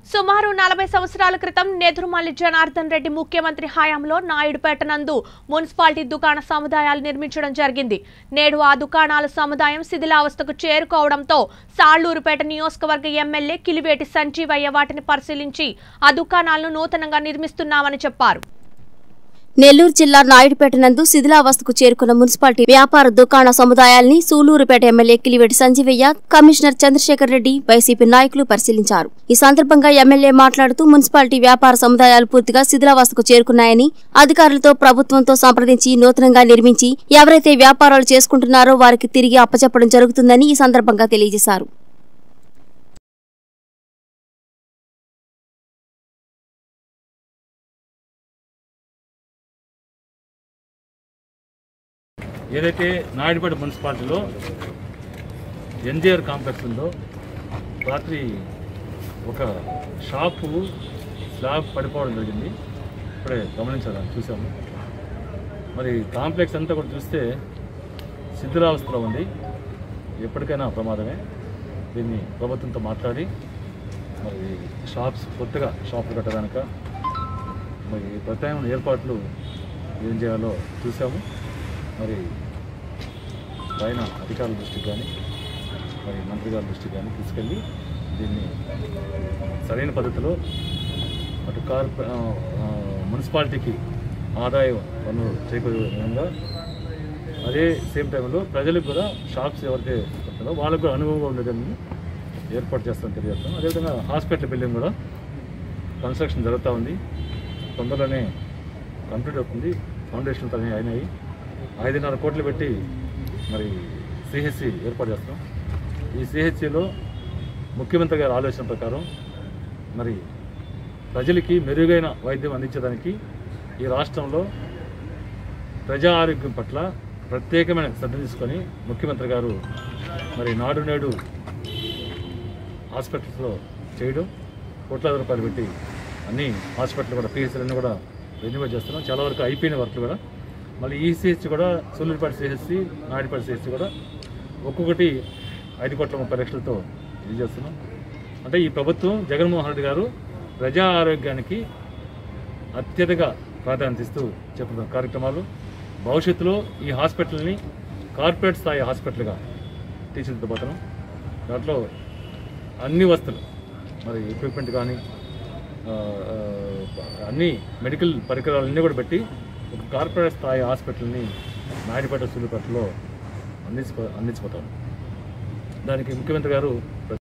సుమారు నలభై సంవత్సరాల క్రితం నెదురుమల్లి జనార్దన్ రెడ్డి ముఖ్యమంత్రి హయాంలో నాయుడుపేట నందు మున్సిపాలిటీ దుకాణ సముదాయాలు నిర్మించడం జరిగింది నేడు ఆ దుకాణాల సముదాయం శిథిలావస్థకు చేరుకోవడంతో సాళ్లూరుపేట నియోజకవర్గ ఎమ్మెల్యే కిలివేటి సంజీవయ్య వాటిని పరిశీలించి ఆ దుకాణాలను నూతనంగా నిర్మిస్తున్నామని చెప్పారు నెల్లూరు జిల్లా నాయుడుపేట నందు శిథిలావస్థకు చేరుకున్న మున్సిపాలిటీ వ్యాపార దుకాణ సముదాయాల్ని Sullurpeta MLA Kiliveti Sanjeevaiah commissioner Chandrasekhar Reddy YCP నాయకులు పరిశీలించారు ఈ సందర్భంగా ఎమ్మెల్యే మాట్లాడుతూ మున్సిపాలిటీ వ్యాపార సముదాయాలు పూర్తిగా శిథిలావస్థకు చేరుకున్నాయని అధికారులతో ప్రభుత్వంతో సంప్రదించి నూతనంగా నిర్మించి ఎవరైతే వ్యాపారాలు చేసుకుంటున్నారో వారికి తిరిగి అప్పచెప్పడం జరుగుతుందని ఈ సందర్భంగా తెలియజేశారు ఏదైతే నాయుడుపేట మున్సిపాలిటీలో ఎన్జిఆర్ కాంప్లెక్స్ ఉందో రాత్రి ఒక షాపు స్లాబ్ పడిపోవడం జరిగింది ఇప్పుడే గమనించాలి చూసాము మరి కాంప్లెక్స్ అంతా కూడా చూస్తే శిథిలావస్థలో ఉంది ఎప్పటికైనా ప్రమాదమే దీన్ని ప్రభుత్వంతో మాట్లాడి మరి షాప్స్ కొత్తగా షాపులు కట్టడానిక మరి ప్రత్యామ్నాయ ఏర్పాట్లు ఏం చేయాలో చూసాము మరి పైన అధికారుల దృష్టికి కానీ మరి మంత్రి గారి దృష్టికి కానీ తీసుకెళ్ళి దీన్ని సరైన పద్ధతిలో అటు కార్ప ఆ, ఆ, మున్సిపాలిటీకి ఆదాయ పన్ను చేకూరే విధంగా అదే సేమ్ టైంలో ప్రజలకు కూడా షాప్స్ ఎవరైతే ఉంటారో వాళ్ళకు కూడా అనుభవంగా ఉండేదాన్ని ఏర్పాటు చేస్తామని తెలియజేస్తాం అదేవిధంగా హాస్పిటల్ బిల్డింగ్ కూడా కన్స్ట్రక్షన్ జరుగుతూ ఉంది తొందరలోనే కంప్లీట్ అవుతుంది ఫౌండేషన్ పని అయినాయి ఐదున్నర కోట్లు పెట్టి మరి సిహెచ్సి ఏర్పాటు చేస్తాం ఈ సిహెచ్సిలో ముఖ్యమంత్రి గారి ఆలోచన ప్రకారం మరి ప్రజలకి మెరుగైన వైద్యం అందించడానికి ఈ రాష్ట్రంలో ప్రజా ఆరోగ్యం పట్ల ప్రత్యేకమైన శ్రద్ధ తీసుకొని ముఖ్యమంత్రి గారు మరి నాడు నేడు హాస్పిటల్స్లో చేయడం కోట్లాది రూపాయలు పెట్టి అన్ని హాస్పిటల్ కూడా పిహెచ్లన్నీ కూడా రెన్యువల్ చేస్తున్నాం చాలా వరకు అయిపోయిన వర్క్లు కూడా మళ్ళీ ఈ సిహెచ్ కూడా సూళ్ళూరుపేట సిహెచ్సి నాయుడుపేట సిహెచ్ కూడా ఒక్కొక్కటి ఐదు కోట్ల ముప్పై లక్షలతో ఇది చేస్తున్నాం అంటే ఈ ప్రభుత్వం జగన్మోహన్ రెడ్డి గారు ప్రజా ఆరోగ్యానికి అత్యధిక ప్రాధాన్యత ఇస్తూ చెప్తున్న కార్యక్రమాలు భవిష్యత్తులో ఈ హాస్పిటల్ని కార్పొరేట్ స్థాయి హాస్పిటల్గా తీర్చిదిద్దబోతున్నాం దాంట్లో అన్ని వస్తువులు మరి ఎక్విప్మెంట్ కానీ ఆ, ఆ, అన్ని మెడికల్ పరికరాలన్నీ కూడా పెట్టి ఒక కార్పొరేట్ స్థాయి హాస్పిటల్ని నాయుడుపేట సూళ్ళుపేటలో అందించిపో అందించిపోతాం దానికి ముఖ్యమంత్రి గారు